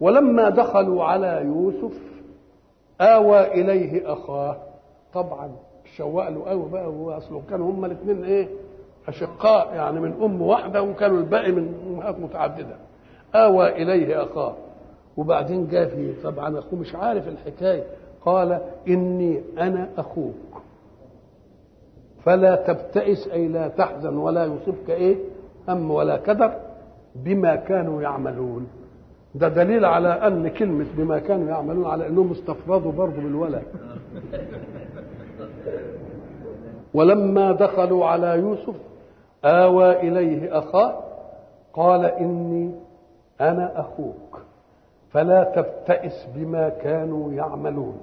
ولما دخلوا على يوسف آوى إليه أخاه طبعا شوق له قوي بقى هو اصله كانوا هما الاثنين ايه اشقاء يعني من ام واحده وكانوا الباقي من امهات متعدده اوى اليه اخاه وبعدين جاء في طبعا اخوه مش عارف الحكايه قال اني انا اخوك فلا تبتئس اي لا تحزن ولا يصبك ايه هم ولا كدر بما كانوا يعملون ده دليل على ان كلمه بما كانوا يعملون على انهم استفردوا برضه بالولد ولما دخلوا على يوسف آوى إليه أخاه قال إني أنا أخوك فلا تبتئس بما كانوا يعملون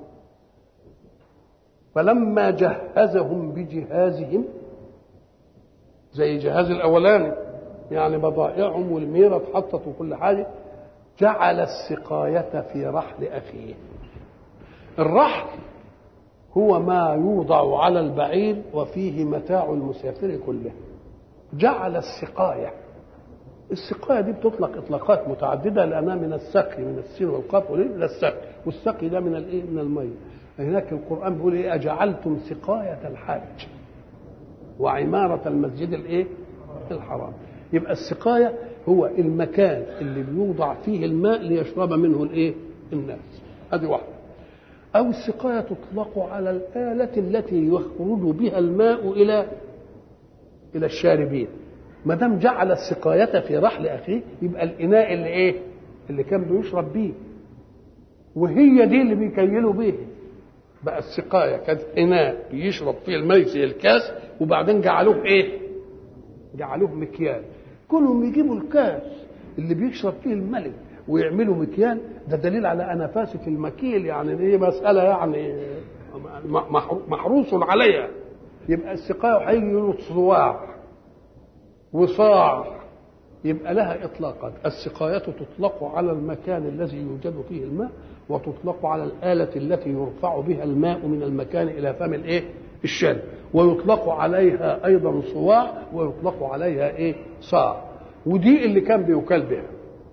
فلما جهزهم بجهازهم زي جهاز الأولاني يعني بضائعهم والميرة اتحطت وكل حاجة جعل السقاية في رحل أخيه الرحل هو ما يوضع على البعير وفيه متاع المسافر كله جعل السقاية السقاية دي بتطلق إطلاقات متعددة لأنها من السقي من السين والقاف إلى السقي والسقي ده من الإيه من المية هناك القرآن بيقول إيه أجعلتم سقاية الحاج وعمارة المسجد الإيه الحرام يبقى السقاية هو المكان اللي بيوضع فيه الماء ليشرب منه الإيه الناس هذه واحدة أو السقاية تطلق على الآلة التي يخرج بها الماء إلى إلى الشاربين ما دام جعل السقاية في رحل أخيه يبقى الإناء اللي إيه؟ اللي كان بيشرب بيه وهي دي اللي بيكيلوا بيه بقى السقاية كانت إناء يشرب فيه الماء زي الكاس وبعدين جعلوه إيه؟ جعلوه مكيال كلهم يجيبوا الكاس اللي بيشرب فيه الملك ويعملوا مكيال ده دليل على انفاسه المكيل يعني دي مساله يعني محروس عليها يبقى السقايه هيجي له صواع وصاع يبقى لها اطلاقات السقايه تطلق على المكان الذي يوجد فيه الماء وتطلق على الاله التي يرفع بها الماء من المكان الى فم الايه الشرب ويطلق عليها ايضا صواع ويطلق عليها ايه صاع ودي اللي كان بيكال بها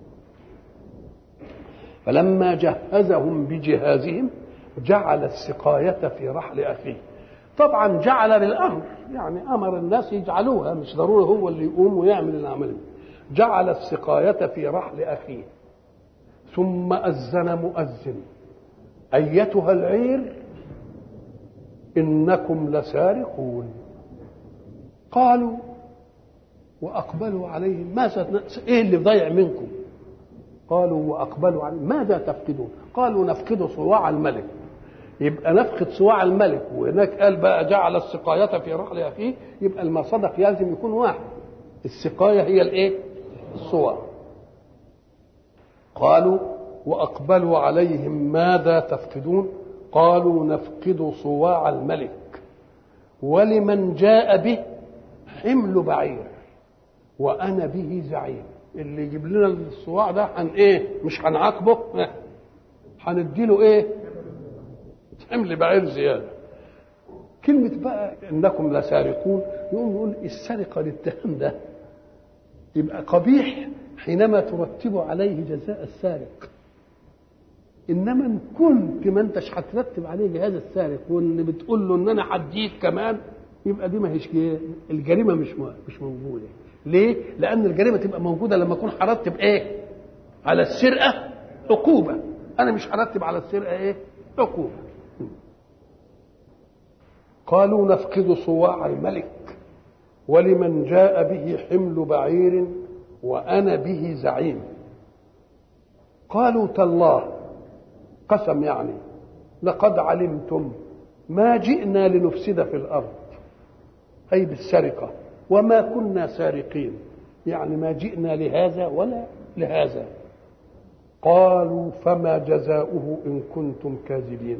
فلما جهزهم بجهازهم جعل السقاية في رحل أخيه طبعا جعل بالأمر يعني أمر الناس يجعلوها مش ضروري هو اللي يقوم ويعمل العمل جعل السقاية في رحل أخيه ثم أذن مؤذن أيتها العير إنكم لسارقون قالوا وأقبلوا عليهم ماذا إيه اللي ضيع منكم قالوا واقبلوا عليه ماذا تفقدون قالوا نفقد صواع الملك يبقى نفقد صواع الملك وهناك قال بقى جعل السقاية في رحل أخيه يبقى الما صدق لازم يكون واحد السقاية هي الايه الصواع قالوا وأقبلوا عليهم ماذا تفقدون قالوا نفقد صواع الملك ولمن جاء به حمل بعير وأنا به زعيم اللي يجيب لنا الصواع ده عن ايه مش هنعاقبه هنديله ايه حمل بعير زياده كلمة بقى انكم لسارقون يقوم يقول السرقة الاتهام ده يبقى قبيح حينما ترتب عليه جزاء السارق انما ان كنت ما انتش هترتب عليه جهاز السارق واللي بتقول له ان انا هديك كمان يبقى دي ما هيش الجريمه مش مش موجوده ليه؟ لأن الجريمة تبقى موجودة لما أكون هرتب إيه؟ على السرقة عقوبة أنا مش هرتب على السرقة إيه؟ عقوبة قالوا نفقد صواع الملك ولمن جاء به حمل بعير وأنا به زعيم قالوا تالله قسم يعني لقد علمتم ما جئنا لنفسد في الأرض أي بالسرقة وما كنا سارقين يعني ما جئنا لهذا ولا لهذا قالوا فما جزاؤه ان كنتم كاذبين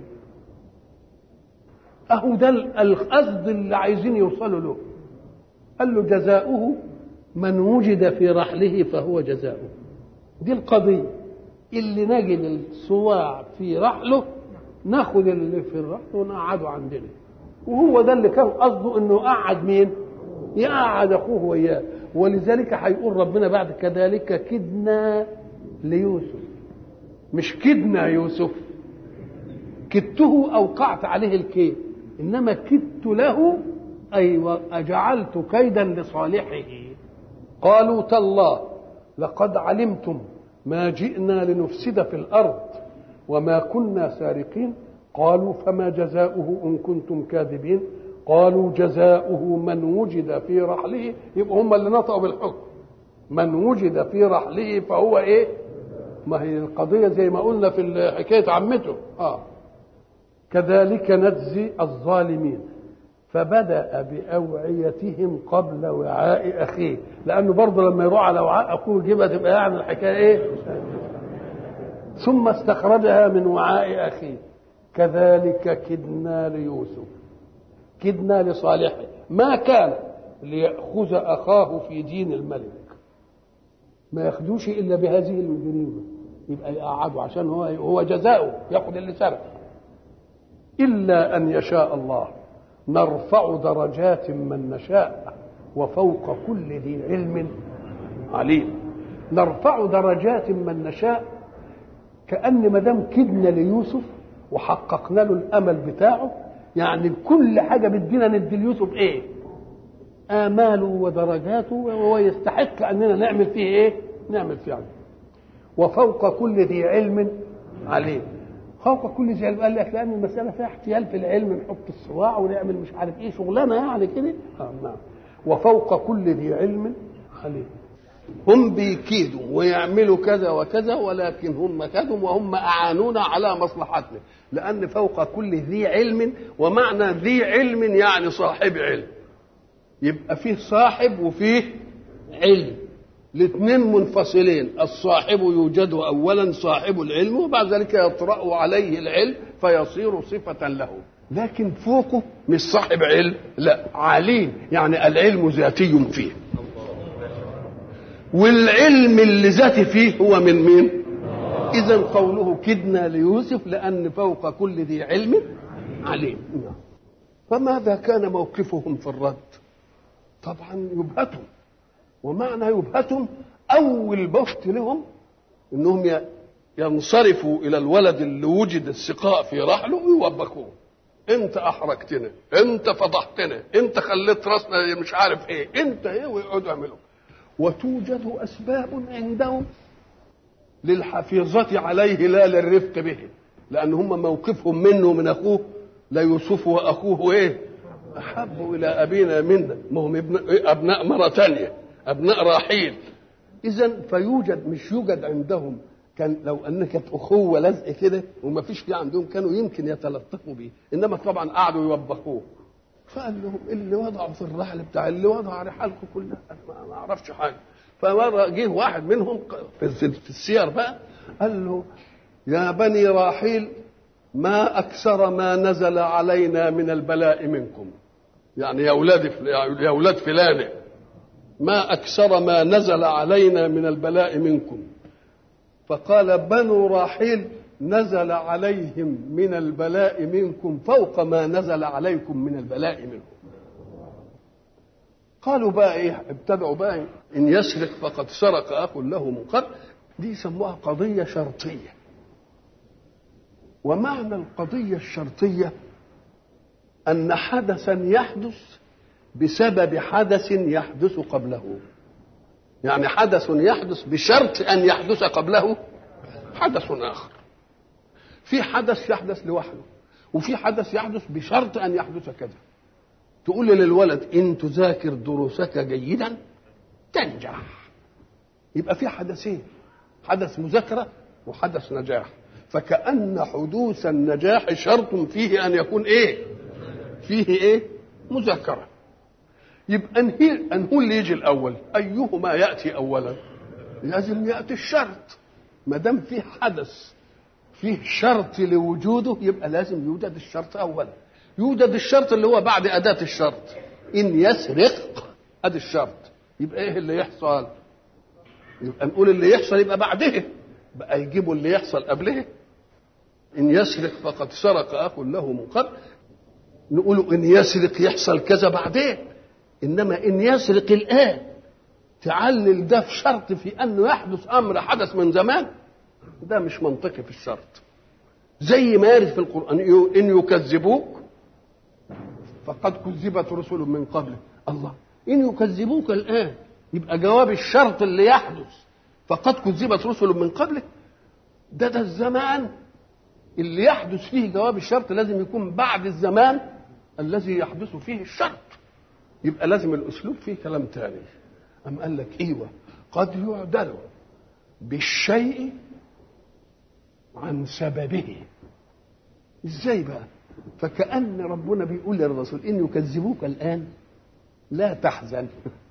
اهو ده القصد اللي عايزين يوصلوا له قال له جزاؤه من وجد في رحله فهو جزاؤه دي القضيه اللي نجد الصواع في رحله ناخد اللي في الرحل ونقعده عندنا وهو ده اللي كان قصده انه قعد مين يقعد اخوه وياه ولذلك هيقول ربنا بعد كذلك كدنا ليوسف مش كدنا يوسف كدته أوقعت عليه الكيد إنما كدت له أي أجعلت كيدا لصالحه قالوا تالله لقد علمتم ما جئنا لنفسد في الأرض وما كنا سارقين قالوا فما جزاؤه إن كنتم كاذبين قالوا جزاؤه من وجد في رحله يبقى هم اللي نطقوا بالحكم من وجد في رحله فهو ايه ما هي القضية زي ما قلنا في حكاية عمته اه كذلك نجزي الظالمين فبدأ بأوعيتهم قبل وعاء أخيه لأنه برضه لما يروح على وعاء أخوه يجيبها تبقى يعني الحكاية إيه ثم استخرجها من وعاء أخيه كذلك كدنا ليوسف كدنا لصالحه ما كان ليأخذ أخاه في دين الملك ما ياخدوش إلا بهذه الجريمة يبقى يقعدوا عشان هو هو جزاؤه ياخد اللي سرق إلا أن يشاء الله نرفع درجات من نشاء وفوق كل ذي علم عليم نرفع درجات من نشاء كأن ما دام كدنا ليوسف وحققنا له الأمل بتاعه يعني كل حاجة بدينا ندي ليوسف إيه؟ آماله ودرجاته وهو يستحق أننا نعمل فيه إيه؟ نعمل فيه علم وفوق كل ذي علم عليم فوق كل ذي علم قال لك لأن المسألة فيها احتيال في العلم نحط الصواع ونعمل مش عارف إيه شغلانة يعني كده آه نعم وفوق كل ذي علم عليم هم بيكيدوا ويعملوا كذا وكذا ولكن هم كادوا وهم أعانونا على مصلحتنا لأن فوق كل ذي علم ومعنى ذي علم يعني صاحب علم يبقى فيه صاحب وفيه علم الاثنين منفصلين الصاحب يوجد اولا صاحب العلم وبعد ذلك يطرا عليه العلم فيصير صفه له لكن فوقه مش صاحب علم لا عليم يعني العلم ذاتي فيه والعلم اللي ذاتي فيه هو من مين اذا قوله كدنا ليوسف لان فوق كل ذي علم عليم فماذا كان موقفهم في الرد طبعا يبهتهم ومعنى يبهتهم اول بهت لهم انهم ينصرفوا الى الولد اللي وجد السقاء في رحله ويوبخوه انت احرجتنا انت فضحتنا انت خليت راسنا مش عارف ايه انت ايه ويقعدوا يعملوا وتوجد اسباب عندهم للحفيظة عليه لا للرفق به لان هم موقفهم منه من اخوه لا يوسف واخوه ايه احب الى ابينا منا ما هم ابن ابناء مره ثانيه ابناء راحيل اذا فيوجد مش يوجد عندهم كان لو ان كانت اخوه لزق كده وما فيش في عندهم كانوا يمكن يتلطفوا به انما طبعا قعدوا يوبخوه فقال لهم اللي وضعوا في الرحل بتاع اللي وضع رحالكم كلها ما اعرفش حاجه فمره جه واحد منهم في السير بقى قال له يا بني راحيل ما اكثر ما نزل علينا من البلاء منكم يعني يا اولاد يا اولاد فلانه ما أكثر ما نزل علينا من البلاء منكم فقال بنو راحيل نزل عليهم من البلاء منكم فوق ما نزل عليكم من البلاء منهم قالوا بقى ايه ابتدعوا بقى ان يسرق فقد سرق اخ له من قبل دي يسموها قضيه شرطيه ومعنى القضيه الشرطيه ان حدثا يحدث بسبب حدث يحدث قبله يعني حدث يحدث بشرط ان يحدث قبله حدث اخر في حدث يحدث لوحده وفي حدث يحدث بشرط ان يحدث كذا تقول للولد ان تذاكر دروسك جيدا تنجح يبقى في حدثين حدث مذاكره وحدث نجاح فكأن حدوث النجاح شرط فيه ان يكون ايه فيه ايه مذاكره يبقى انهي انهو اللي يجي الاول ايهما ياتي اولا لازم ياتي الشرط ما دام فيه حدث فيه شرط لوجوده يبقى لازم يوجد الشرط اولا يوجد الشرط اللي هو بعد اداه الشرط ان يسرق ادي الشرط يبقى ايه اللي يحصل يبقى نقول اللي يحصل يبقى بعده بقى يجيبوا اللي يحصل قبله ان يسرق فقد سرق اخ له من قبل نقول ان يسرق يحصل كذا بعدين انما ان يسرق الان تعلل ده في شرط في انه يحدث امر حدث من زمان ده مش منطقي في الشرط زي ما يرد في القرآن إن يكذبوك فقد كذبت رسل من قبلك الله إن يكذبوك الآن يبقى جواب الشرط اللي يحدث فقد كذبت رسل من قبلك ده ده الزمان اللي يحدث فيه جواب الشرط لازم يكون بعد الزمان الذي يحدث فيه الشرط يبقى لازم الاسلوب فيه كلام تاني أم قال لك ايوه قد يعدل بالشيء عن سببه ازاي بقى فكأن ربنا بيقول للرسول إن يكذبوك الآن لا تحزن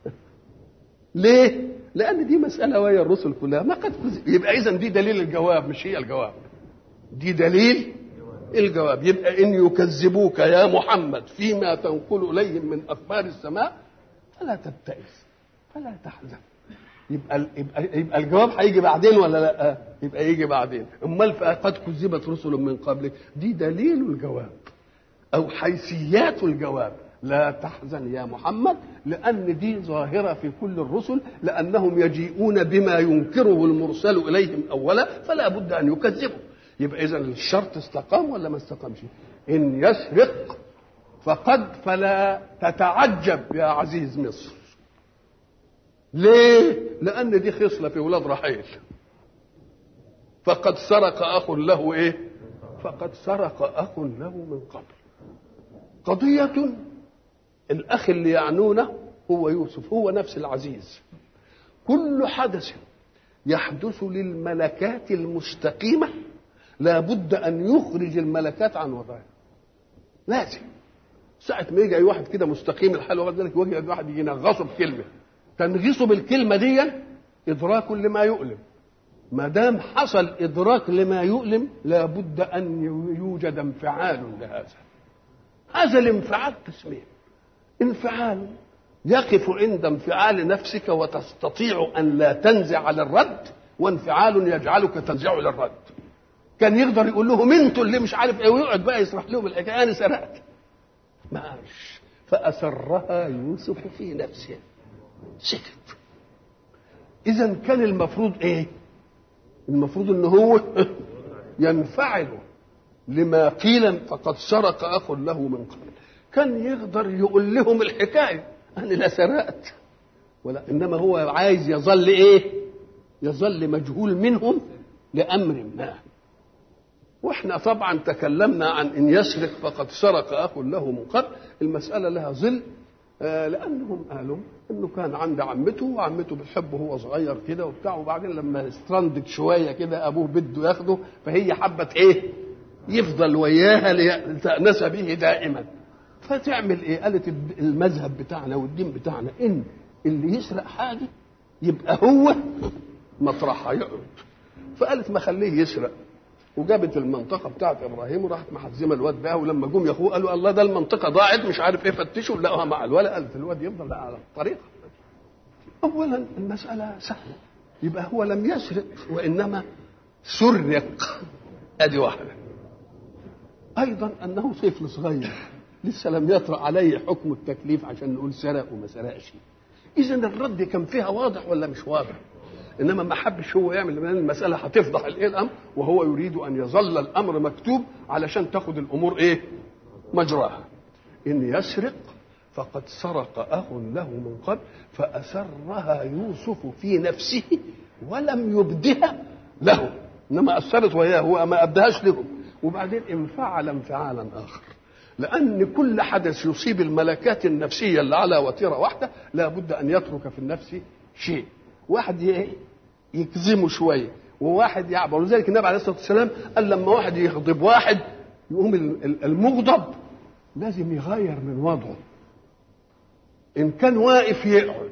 ليه؟ لأن دي مسألة وهي الرسل كلها ما قد كذب يبقى إذا دي دليل الجواب مش هي الجواب دي دليل الجواب يبقى إن يكذبوك يا محمد فيما تنقل إليهم من أخبار السماء فلا تبتئس فلا تحزن يبقى يبقى, يبقى الجواب هيجي بعدين ولا لا؟ يبقى يجي بعدين، امال قد كذبت رسل من قبلك دي دليل الجواب او حيثيات الجواب لا تحزن يا محمد لان دي ظاهره في كل الرسل لانهم يجيئون بما ينكره المرسل اليهم اولا فلا بد ان يكذبوا يبقى اذا الشرط استقام ولا ما استقامش؟ ان يسرق فقد فلا تتعجب يا عزيز مصر ليه؟ لأن دي خصلة في ولاد رحيل فقد سرق أخ له إيه؟ فقد سرق أخ له من قبل قضية الأخ اللي يعنونه هو يوسف هو نفس العزيز كل حدث يحدث للملكات المستقيمة لا بد أن يخرج الملكات عن وضعها لازم ساعة ما يجي أي واحد كده مستقيم الحال وغير ذلك وجه واحد يجي ينغصه بكلمة تنغيصه بالكلمة دي إدراك لما يؤلم ما دام حصل إدراك لما يؤلم لابد أن يوجد انفعال لهذا هذا الانفعال قسمين انفعال يقف عند انفعال نفسك وتستطيع أن لا تنزع على الرد وانفعال يجعلك تنزع للرد كان يقدر يقول لهم انتوا اللي مش عارف ايه ويقعد بقى يشرح لهم الحكايه انا سرقت ما قالش فاسرها يوسف في نفسه سكت اذا كان المفروض ايه المفروض ان هو ينفعل لما قيل فقد سرق اخ له من قبل كان يقدر يقول لهم الحكايه انا لا سرقت ولا انما هو عايز يظل ايه يظل مجهول منهم لامر ما واحنا طبعا تكلمنا عن ان يسرق فقد سرق اخ له من قبل المساله لها ظل آه لانهم قالوا انه كان عند عمته وعمته بتحبه هو صغير كده وبتاع وبعدين لما استرندت شويه كده ابوه بده ياخده فهي حبت ايه يفضل وياها لتأنس به دائما فتعمل ايه قالت المذهب بتاعنا والدين بتاعنا ان اللي يسرق حاجه يبقى هو مطرحها يقعد فقالت ما خليه يسرق وجابت المنطقه بتاعت ابراهيم وراحت محزمه الواد بقى ولما جم ياخوه قالوا الله ده المنطقه ضاعت مش عارف ايه فتشوا لقوها مع الولد قالت الواد يفضل على الطريقه اولا المساله سهله يبقى هو لم يسرق وانما سرق ادي واحده ايضا انه طفل صغير لسه لم يطرا عليه حكم التكليف عشان نقول سرق وما سرقش اذا الرد كان فيها واضح ولا مش واضح انما ما حبش هو يعمل لان المساله هتفضح الايه الامر وهو يريد ان يظل الامر مكتوب علشان تاخد الامور ايه مجراها ان يسرق فقد سرق اخ له من قبل فاسرها يوسف في نفسه ولم يبدها له انما اثرت وياه هو ما ابدهاش لهم وبعدين انفعل انفعالا اخر لان كل حدث يصيب الملكات النفسيه اللي على وتيره واحده لا بد ان يترك في النفس شيء واحد يكظمه شويه وواحد يعبر ولذلك النبي عليه الصلاه والسلام قال لما واحد يغضب واحد يقوم المغضب لازم يغير من وضعه ان كان واقف يقعد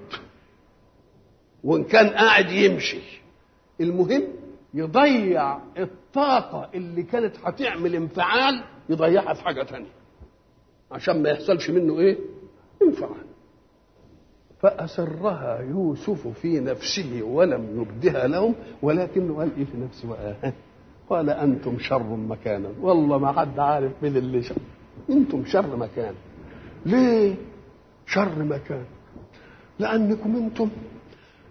وان كان قاعد يمشي المهم يضيع الطاقة اللي كانت هتعمل انفعال يضيعها في حاجة تانية عشان ما يحصلش منه ايه انفعال فأسرها يوسف في نفسه ولم يبدها لهم ولكنه قال ايه في نفسه بقى قال انتم شر مكانا والله ما حد عارف مين اللي شر انتم شر مكان ليه شر مكان لانكم انتم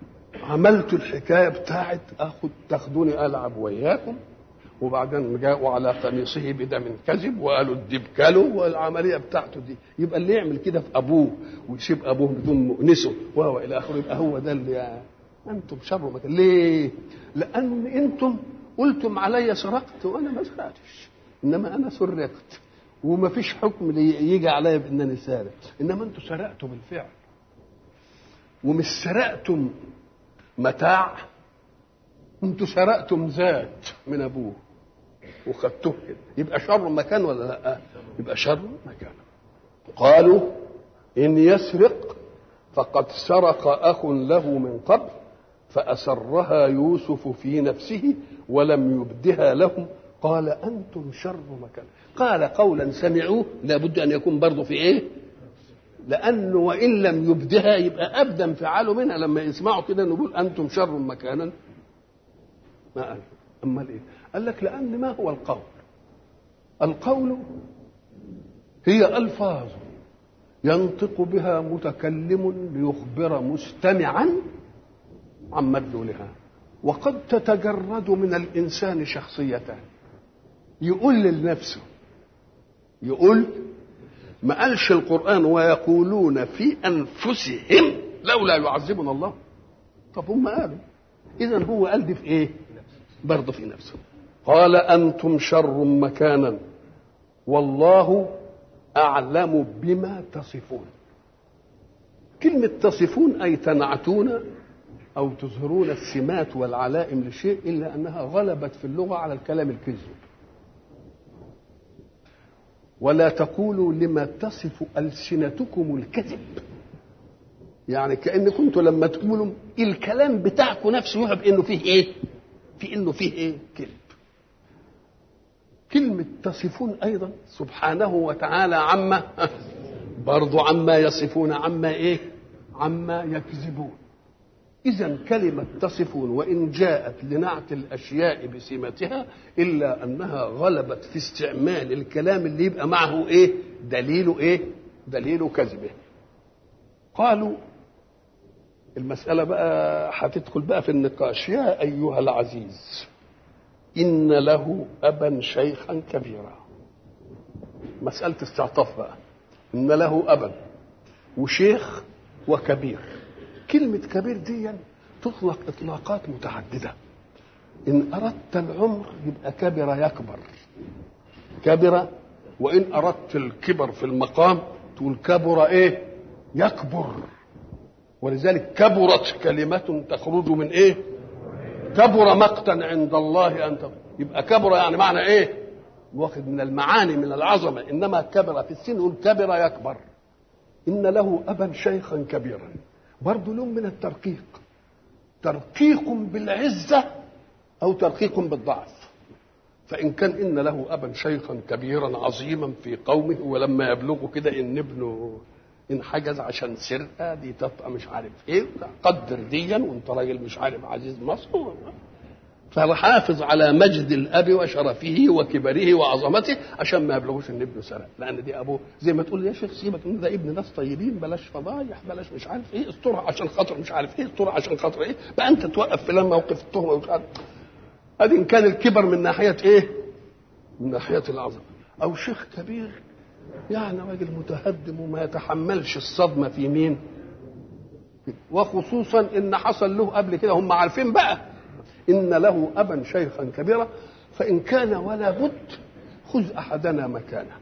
عملت الحكايه بتاعت اخد تاخدوني العب وياكم وبعدين جاءوا على قميصه بدم كذب وقالوا الدب كلوا والعمليه بتاعته دي يبقى اللي يعمل كده في ابوه ويسيب ابوه بدون مؤنسه وهو الى اخره يبقى هو ده اللي يعني انتم شر مكان ليه؟ لان انتم قلتم علي سرقت وانا ما سرقتش انما انا سرقت وما فيش حكم يجي عليا بانني سارق انما انتم سرقتوا بالفعل ومش سرقتم متاع انتوا سرقتم ذات من ابوه وخدتوه كده يبقى شر مكان ولا لا يبقى شر مكان قالوا ان يسرق فقد سرق اخ له من قبل فاسرها يوسف في نفسه ولم يبدها لهم قال انتم شر مكان قال قولا سمعوه لابد ان يكون برضه في ايه لانه وان لم يبدها يبقى ابدا انفعاله منها لما يسمعوا كده نقول انتم شر مكانا ما قال امال ايه قال لك لان ما هو القول القول هي الفاظ ينطق بها متكلم ليخبر مستمعا عن مدلولها وقد تتجرد من الانسان شخصيتان يقول لنفسه يقول ما قالش القرآن ويقولون في أنفسهم لولا يعذبنا الله طب هم قالوا إذا هو قال دي في إيه؟ برضه في نفسه قال أنتم شر مكانا والله أعلم بما تصفون كلمة تصفون أي تنعتون أو تظهرون السمات والعلائم لشيء إلا أنها غلبت في اللغة على الكلام الكذب ولا تقولوا لما تصف ألسنتكم الكذب يعني كأن كنتوا لما تقولوا الكلام بتاعكم نفسه يوحى بأنه فيه إيه؟ في إنه فيه إيه؟ كذب. كلمة تصفون أيضا سبحانه وتعالى عما برضو عما يصفون عما إيه؟ عما يكذبون. إذا كلمة تصفون وإن جاءت لنعت الأشياء بسمتها إلا أنها غلبت في استعمال الكلام اللي يبقى معه إيه؟ دليل إيه؟ دليل كذبه. قالوا المسألة بقى هتدخل بقى في النقاش يا أيها العزيز إن له أبا شيخا كبيرا مسألة استعطاف بقى إن له أبا وشيخ وكبير كلمة كبير دي تطلق إطلاقات متعددة إن أردت العمر يبقى كبر يكبر كبر وإن أردت الكبر في المقام تقول كبر إيه يكبر ولذلك كبرت كلمة تخرج من إيه كبر مقتا عند الله أن يبقى كبر يعني معنى إيه واخد من المعاني من العظمة إنما كبر في السن يقول كبر يكبر إن له أبا شيخا كبيرا برضه لون من الترقيق ترقيق بالعزة أو ترقيق بالضعف فإن كان إن له أبا شيخا كبيرا عظيما في قومه ولما يبلغوا كده إن ابنه انحجز عشان سرقة دي تبقى مش عارف إيه قدر ديا وأنت راجل مش عارف عزيز مصر فحافظ على مجد الاب وشرفه وكبره وعظمته عشان ما يبلغوش ان ابنه سرق لان دي ابوه زي ما تقول يا شيخ سيبك من ده ابن ناس طيبين بلاش فضايح بلاش مش عارف ايه استرها عشان خاطر مش عارف ايه استرها عشان خاطر ايه بقى انت توقف فلان موقف التهمه ومش عارف ادي ان كان الكبر من ناحيه ايه؟ من ناحيه العظمه او شيخ كبير يعني راجل متهدم وما يتحملش الصدمه في مين؟ وخصوصا ان حصل له قبل كده هم عارفين بقى إن له أبا شيخا كبيرا فإن كان ولا بد خذ أحدنا مكانه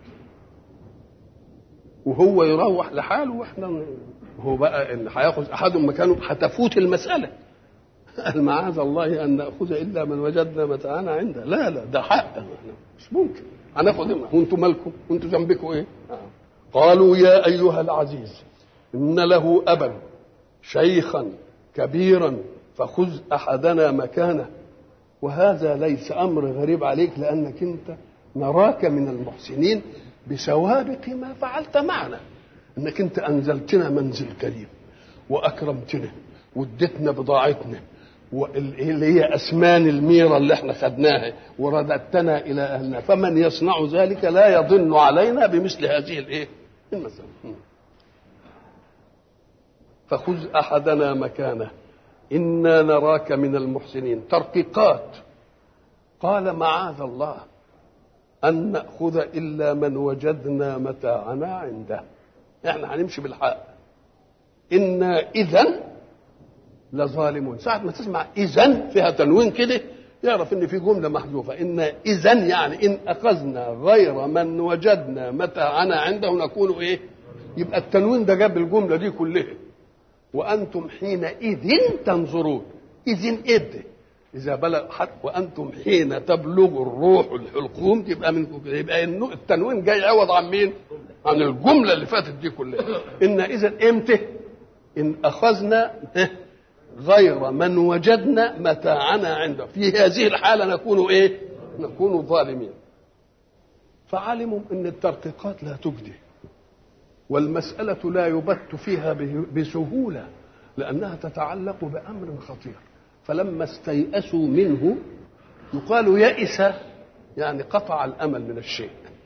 وهو يروح لحاله واحنا هو بقى ان هياخذ احد مكانه هتفوت المساله قال معاذ الله ان ناخذ الا من وجدنا متاعنا عنده لا لا ده حق مش ممكن هناخذ وانتم مالكم وانتم ذنبكم ايه قالوا يا ايها العزيز ان له ابا شيخا كبيرا فخذ احدنا مكانه وهذا ليس امر غريب عليك لانك انت نراك من المحسنين بسوابق ما فعلت معنا انك انت انزلتنا منزل كريم واكرمتنا واديتنا بضاعتنا اللي هي اسمان الميره اللي احنا خدناها ورددتنا الى اهلنا فمن يصنع ذلك لا يضن علينا بمثل هذه الايه المسألة فخذ احدنا مكانه إنا نراك من المحسنين ترقيقات قال معاذ الله أن نأخذ إلا من وجدنا متاعنا عنده احنا هنمشي بالحق إنا إذا لظالمون ساعة ما تسمع إذا فيها تنوين كده يعرف ان في جمله محذوفه ان اذا يعني ان اخذنا غير من وجدنا متاعنا عنده نكون ايه يبقى التنوين ده جاب الجمله دي كلها وانتم حينئذ تنظرون اذن اذ اذا بلغ حد وانتم حين تبلغ الروح الحلقوم يبقى من يبقى التنوين جاي عوض عن مين؟ عن الجمله اللي فاتت دي كلها ان اذا امتى؟ ان اخذنا غير من وجدنا متاعنا عنده في هذه الحالة نكون إيه نكون ظالمين فعلموا أن الترقيقات لا تجدي والمسألة لا يبت فيها بسهولة لأنها تتعلق بأمر خطير فلما استيأسوا منه يقال يئس يعني قطع الأمل من الشيء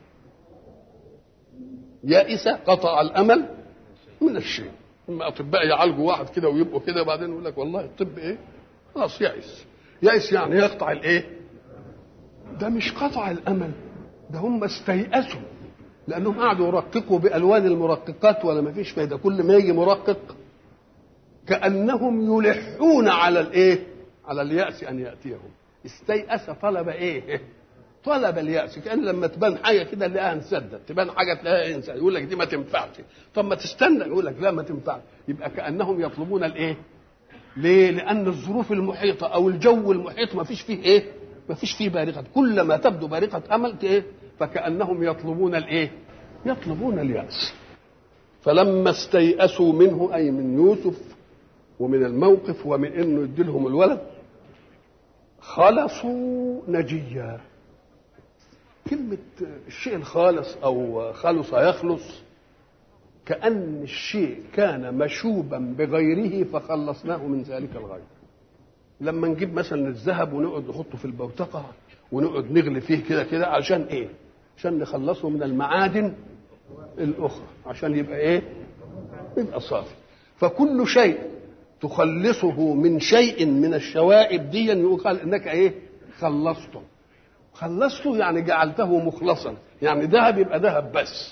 يئس قطع الأمل من الشيء اما اطباء يعالجوا واحد كده ويبقوا كده وبعدين يقول لك والله الطب ايه خلاص يأس يأس يعني يقطع الايه ده مش قطع الامل ده هم استيأسوا لانهم قعدوا يرققوا بالوان المرققات ولا ما فيش فايده كل ما يجي مرقق كانهم يلحون على الايه على اليأس ان ياتيهم استيأس طلب ايه طلب اليأس كأن لما تبان حاجة كده نلاقيها انسدت تبان حاجة تلاقيها انسدت يقول لك دي ما تنفعش طب ما تستنى يقول لك لا ما تنفعش يبقى كأنهم يطلبون الايه ليه لأن الظروف المحيطة أو الجو المحيط ما فيش فيه ايه ما فيش فيه بارقة كلما تبدو بارقة أمل ايه فكأنهم يطلبون الايه يطلبون اليأس فلما استيأسوا منه أي من يوسف ومن الموقف ومن انه يديلهم الولد خلصوا نجيا كلمة الشيء الخالص أو خلص يخلص كأن الشيء كان مشوبا بغيره فخلصناه من ذلك الغير لما نجيب مثلا الذهب ونقعد نحطه في البوتقة ونقعد نغلي فيه كده كده عشان ايه عشان نخلصه من المعادن الأخرى عشان يبقى ايه يبقى صافي فكل شيء تخلصه من شيء من الشوائب دي يقال انك ايه خلصته خلصته يعني جعلته مخلصا يعني ذهب يبقى ذهب بس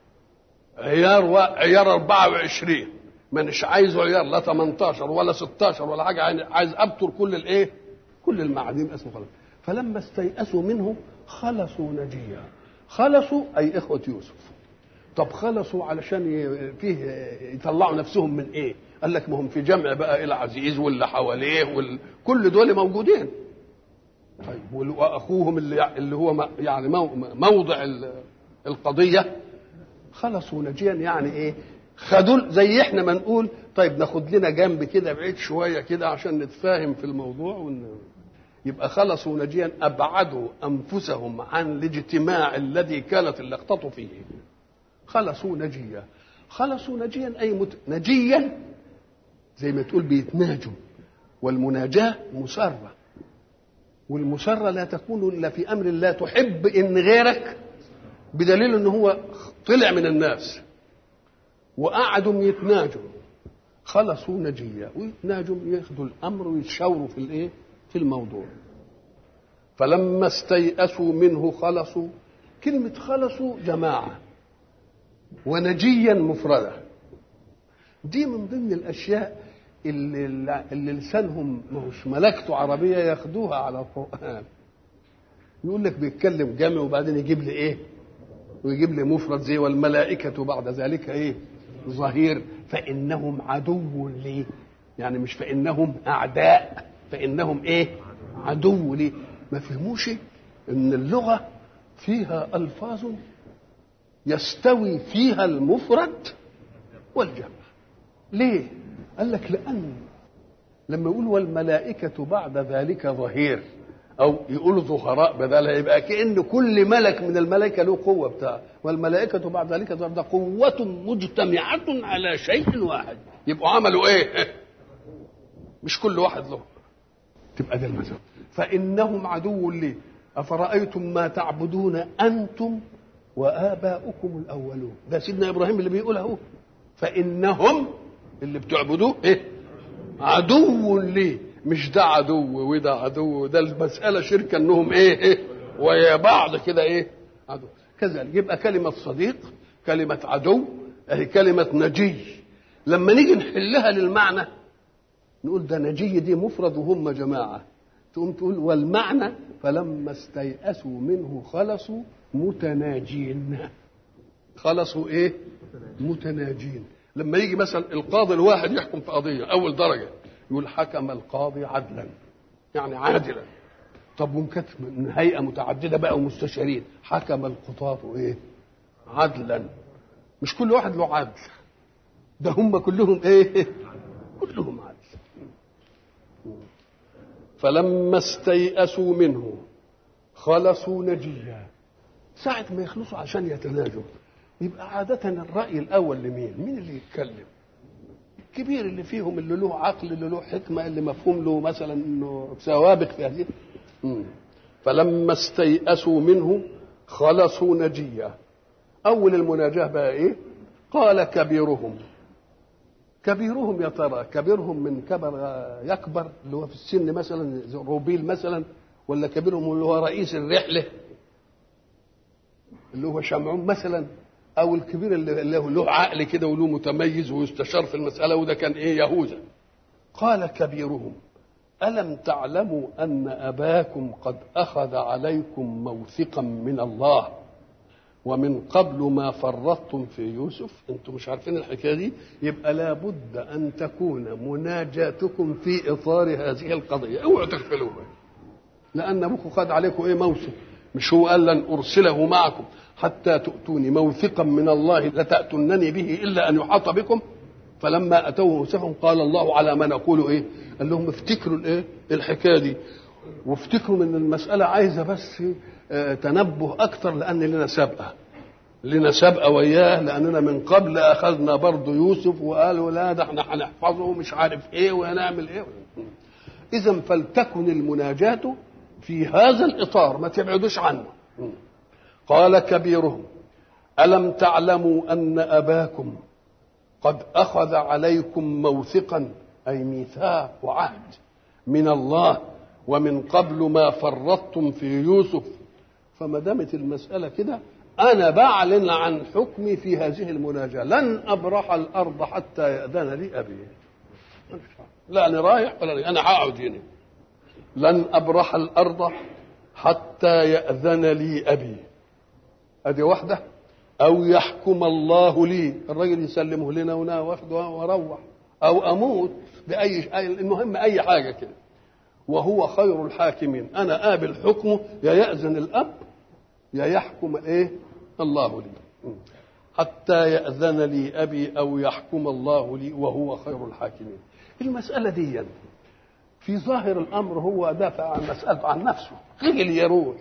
عيار و... عيار 24 مانيش عايزه عيار لا 18 ولا 16 ولا حاجه عايز ابتر كل الايه كل المعادن اسمه خلاص فلما استيأسوا منه خلصوا نجيا خلصوا اي اخوه يوسف طب خلصوا علشان فيه يطلعوا نفسهم من ايه قال لك ما هم في جمع بقى العزيز واللي حواليه وال... كل دول موجودين طيب واخوهم اللي اللي هو يعني موضع القضيه خلصوا نجيا يعني ايه خدوا زي احنا ما نقول طيب ناخد لنا جنب كده بعيد شويه كده عشان نتفاهم في الموضوع ون... يبقى خلصوا نجيا ابعدوا انفسهم عن الاجتماع الذي كانت اللقطه فيه خلصوا نجيا خلصوا نجيا اي مت... نجيا زي ما تقول بيتناجوا والمناجاه مسره والمسرة لا تكون إلا في أمر لا تحب إن غيرك بدليل إن هو طلع من الناس وقعدوا يتناجوا خلصوا نجيا ويتناجوا ياخدوا الأمر ويتشاوروا في الإيه؟ في الموضوع فلما استيأسوا منه خلصوا كلمة خلصوا جماعة ونجيا مفردة دي من ضمن الأشياء اللي, اللي لسانهم مش ملكته عربيه ياخدوها على القران يقول لك بيتكلم جمع وبعدين يجيب لي ايه ويجيب لي مفرد زي والملائكه بعد ذلك ايه ظهير فانهم عدو لي يعني مش فانهم اعداء فانهم ايه عدو لي ما فهموش ان اللغه فيها الفاظ يستوي فيها المفرد والجمع ليه قال لك لأن لما يقول والملائكة بعد ذلك ظهير أو يقول ظهراء بدلها يبقى كأن كل ملك من الملائكة له قوة بتاعه والملائكة بعد ذلك ظهر ده قوة مجتمعة على شيء واحد يبقوا عملوا إيه؟ مش كل واحد له تبقى ده المثل فإنهم عدو لي أفرأيتم ما تعبدون أنتم وآباؤكم الأولون ده سيدنا إبراهيم اللي بيقول أهو فإنهم اللي بتعبدوه ايه عدو ليه مش ده عدو وده عدو ده المسألة شركة انهم ايه, إيه ويا بعض كده ايه عدو كذلك يبقى كلمة صديق كلمة عدو اهي كلمة نجي لما نيجي نحلها للمعنى نقول ده نجي دي مفرد وهم جماعة تقوم تقول والمعنى فلما استيأسوا منه خلصوا متناجين خلصوا ايه متناجين لما يجي مثلا القاضي الواحد يحكم في قضيه اول درجه يقول حكم القاضي عدلا يعني عادلا طب ومكانت من هيئه متعدده بقى ومستشارين حكم القضاة ايه عدلا مش كل واحد له عدل ده هم كلهم ايه كلهم عدل فلما استيأسوا منه خلصوا نجيا ساعة ما يخلصوا عشان يتناجوا يبقى عادة الرأي الأول لمين؟ مين اللي يتكلم؟ الكبير اللي فيهم اللي له عقل اللي له حكمة اللي مفهوم له مثلا انه سوابق في هذه مم. فلما استيأسوا منه خلصوا نجيا أول المناجاة بقى إيه؟ قال كبيرهم كبيرهم يا ترى كبيرهم من كبر يكبر اللي هو في السن مثلا روبيل مثلا ولا كبيرهم اللي هو رئيس الرحله اللي هو شمعون مثلا او الكبير اللي له له عقل كده وله متميز ويستشار في المساله وده كان ايه يهوذا قال كبيرهم الم تعلموا ان اباكم قد اخذ عليكم موثقا من الله ومن قبل ما فرطتم في يوسف انتم مش عارفين الحكايه دي يبقى لابد ان تكون مناجاتكم في اطار هذه القضيه اوعوا تغفلوها لان ابوكم خد عليكم ايه موثق مش هو قال لن ارسله معكم حتى تؤتوني موثقا من الله لتاتونني به الا ان يحاط بكم فلما اتوه موثقهم قال الله على ما نقول ايه قال لهم افتكروا الايه الحكايه دي وافتكروا ان المساله عايزه بس آه تنبه اكتر لان لنا سابقه لنا سابقه وياه لاننا من قبل اخذنا برضه يوسف وقالوا لا ده احنا هنحفظه مش عارف ايه وهنعمل ايه اذا فلتكن المناجاه في هذا الاطار ما تبعدوش عنه قال كبيرهم الم تعلموا ان اباكم قد اخذ عليكم موثقا اي ميثاق وعهد من الله ومن قبل ما فرطتم في يوسف فما دامت المساله كده انا بعلن عن حكمي في هذه المناجاه لن ابرح الارض حتى ياذن لي ابي لا انا رايح ولا انا هقعد هنا لن ابرح الارض حتى ياذن لي ابي ادي واحده او يحكم الله لي الراجل يسلمه لنا وانا واخده واروح او اموت باي المهم اي حاجه كده وهو خير الحاكمين انا قابل حكمه يا ياذن الاب يا يحكم ايه الله لي حتى ياذن لي ابي او يحكم الله لي وهو خير الحاكمين المساله دي يعني في ظاهر الامر هو دافع عن مسألته عن نفسه خجل يروح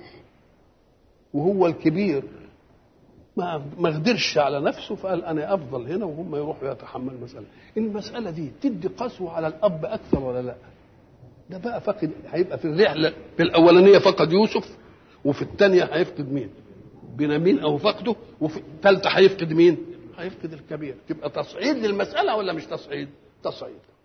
وهو الكبير ما ما قدرش على نفسه فقال انا افضل هنا وهم يروحوا يتحملوا المساله المساله دي تدي قسوه على الاب اكثر ولا لا ده بقى فقد هيبقى في الرحله في الاولانيه فقد يوسف وفي الثانيه هيفقد مين بنيامين او فقده وفي الثالثه هيفقد مين هيفقد الكبير تبقى تصعيد للمساله ولا مش تصعيد تصعيد